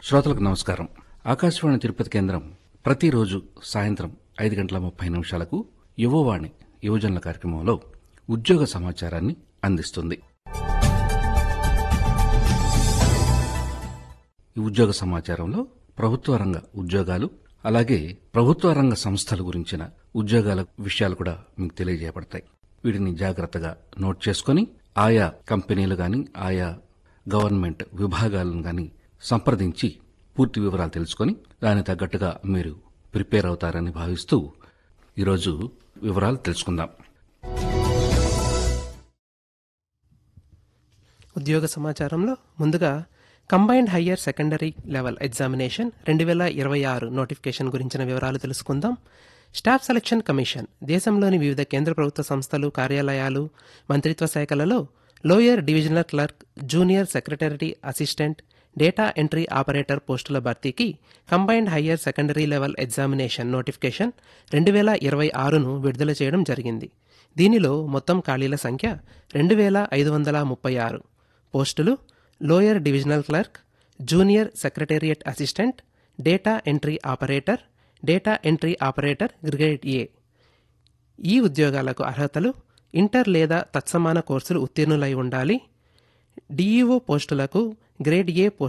శ్రోతలకు నమస్కారం ఆకాశవాణి తిరుపతి కేంద్రం ప్రతిరోజు సాయంత్రం ఐదు గంటల ముప్పై నిమిషాలకు యువవాణి యువజనుల కార్యక్రమంలో ఉద్యోగ సమాచారాన్ని అందిస్తుంది ఈ ఉద్యోగ సమాచారంలో ప్రభుత్వ రంగ ఉద్యోగాలు అలాగే ప్రభుత్వ రంగ సంస్థల గురించిన ఉద్యోగాల విషయాలు కూడా మీకు తెలియజేయబడతాయి వీటిని జాగ్రత్తగా నోట్ చేసుకొని ఆయా కంపెనీలు గాని ఆయా గవర్నమెంట్ విభాగాలను గాని సంప్రదించి పూర్తి వివరాలు తెలుసుకొని దానికి తగ్గట్టుగా మీరు ప్రిపేర్ అవుతారని భావిస్తూ ఈరోజు వివరాలు తెలుసుకుందాం ఉద్యోగ సమాచారంలో ముందుగా combined higher secondary level examination రెండు వేల ఇరవై ఆరు నోటిఫికేషన్ గురించిన వివరాలు తెలుసుకుందాం స్టాఫ్ సెలక్షన్ కమిషన్ దేశంలోని వివిధ కేంద్ర ప్రభుత్వ సంస్థలు కార్యాలయాలు మంత్రిత్వ శాఖలలో lower divisional clerk junior secretary assistant data entry operator పోస్టుల భర్తీకి combined higher secondary level examination notification రెండు వేల ఇరవై ఆరును విడుదల చేయడం జరిగింది దీనిలో మొత్తం ఖాళీల సంఖ్య రెండు వేల ఐదు వందల ముప్పై ఆరు పోస్టులు lower divisional clerk junior secretariat assistant data entry operator data entry operator grade A ఈ ఉద్యోగాలకు అర్హతలు ఇంటర్ లేదా తత్సమాన కోర్సులు ఉత్తీర్ణులై ఉండాలి డిఈఓ పోస్టులకు గ్రేడ్ ఏ పోస్ట్